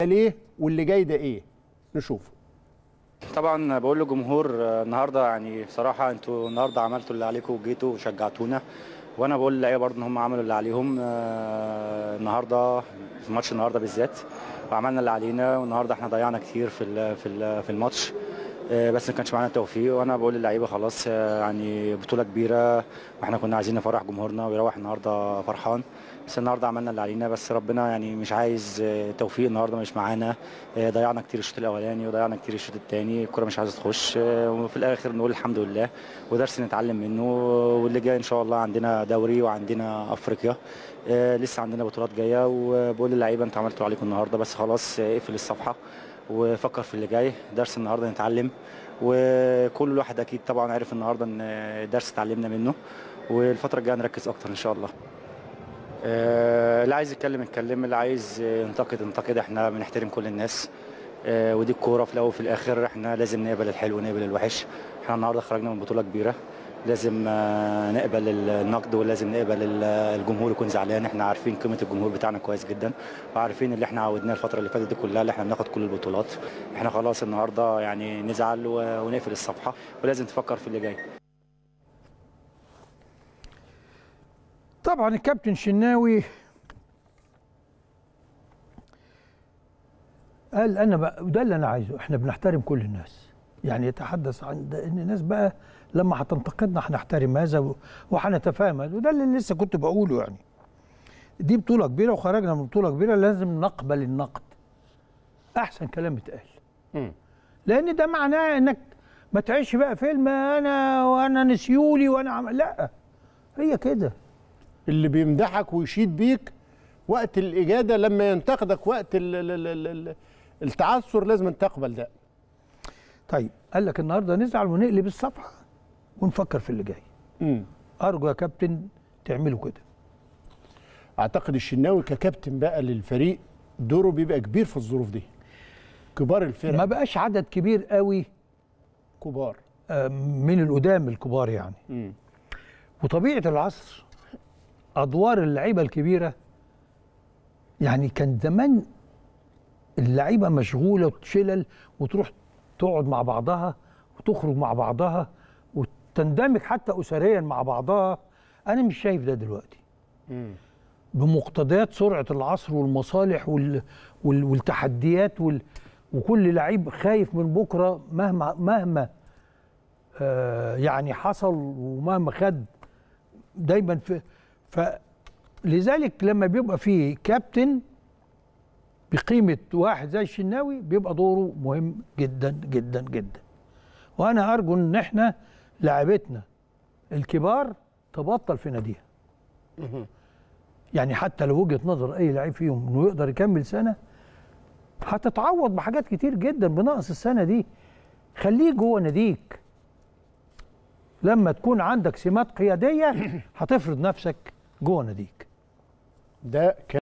ليه واللي جاي ده ايه نشوفه طبعا بقول للجمهور آه، النهارده يعني بصراحه انتوا النهارده عملتوا اللي عليكم وجيتوا وشجعتونا وانا بقول للعيبه برضه ان هم عملوا اللي عليهم آه، النهارده في ماتش النهارده بالذات وعملنا اللي علينا والنهارده احنا ضيعنا كتير في ال- في ال- في الماتش آه، بس ما كانش معانا توفيق وانا بقول للعيبه خلاص آه، يعني بطوله كبيره واحنا كنا عايزين نفرح جمهورنا ويروح النهارده فرحان بس النهارده عملنا اللي علينا بس ربنا يعني مش عايز آه، توفيق النهارده مش معانا آه، ضيعنا كتير الشوط الاولاني وضيعنا كتير الشوط الثاني الكوره مش عايزه تخش آه، وفي الاخر نقول الحمد لله ودرس نتعلم منه واللي جاي ان شاء الله عندنا دوري وعندنا افريقيا آه، لسه عندنا بطولات جايه وبقول للعيبه انتوا عملتوا عليكم النهارده بس خلاص آه، اقفل الصفحه وفكر في اللي جاي درس النهارده نتعلم وكل واحد اكيد طبعا عرف النهارده ان درس اتعلمنا منه والفتره الجايه نركز اكتر ان شاء الله آه، اللي عايز يتكلم يتكلم اللي عايز آه، ينتقد ينتقد احنا بنحترم كل الناس آه، ودي الكوره في الاول وفي الاخر احنا لازم نقبل الحلو ونقبل الوحش احنا النهارده خرجنا من بطوله كبيره لازم آه، نقبل النقد ولازم نقبل ال- الجمهور يكون زعلان احنا عارفين قيمه الجمهور بتاعنا كويس جدا وعارفين اللي احنا عودناه الفتره اللي فاتت دي كلها اللي احنا بناخد كل البطولات احنا خلاص النهارده يعني نزعل و- ونقفل الصفحه ولازم تفكر في اللي جاي طبعا الكابتن شناوي قال انا بقى وده اللي انا عايزه احنا بنحترم كل الناس يعني يتحدث عن ده ان الناس بقى لما هتنتقدنا هنحترم هذا و- وهنتفاهم هذا وده اللي لسه كنت بقوله يعني دي بطوله كبيره وخرجنا من بطوله كبيره لازم نقبل النقد احسن كلام اتقال مم. لان ده معناه انك ما تعيش بقى فيلم انا وانا نسيولي وانا عم... لا هي كده اللي بيمدحك ويشيد بيك وقت الاجاده لما ينتقدك وقت ال ال ال ال ال التعثر لازم تقبل ده طيب قال لك النهارده نزعل ونقلب الصفحه ونفكر في اللي جاي مم. ارجو يا كابتن تعملوا كده اعتقد الشناوي ككابتن بقى للفريق دوره بيبقى كبير في الظروف دي كبار الفرق ما بقاش عدد كبير قوي كبار آه، من القدام الكبار يعني مم. وطبيعه العصر ادوار اللعيبه الكبيره يعني كان زمان اللعيبه مشغوله وتشلل وتروح تقعد مع بعضها وتخرج مع بعضها وتندمج حتى اسريا مع بعضها انا مش شايف ده دلوقتي مم. بمقتضيات سرعه العصر والمصالح وال وال والتحديات وال وكل لعيب خايف من بكره مهما مهما آه يعني حصل ومهما خد دايما في فلذلك لما بيبقى في كابتن بقيمه واحد زي الشناوي بيبقى دوره مهم جدا جدا جدا وانا ارجو ان احنا لاعبتنا الكبار تبطل في ناديها يعني حتى لو وجهه نظر اي لعيب فيهم انه يقدر يكمل سنه هتتعوض بحاجات كتير جدا بنقص السنه دي خليه جوه ناديك لما تكون عندك سمات قياديه هتفرض نفسك جوه ناديك ده كان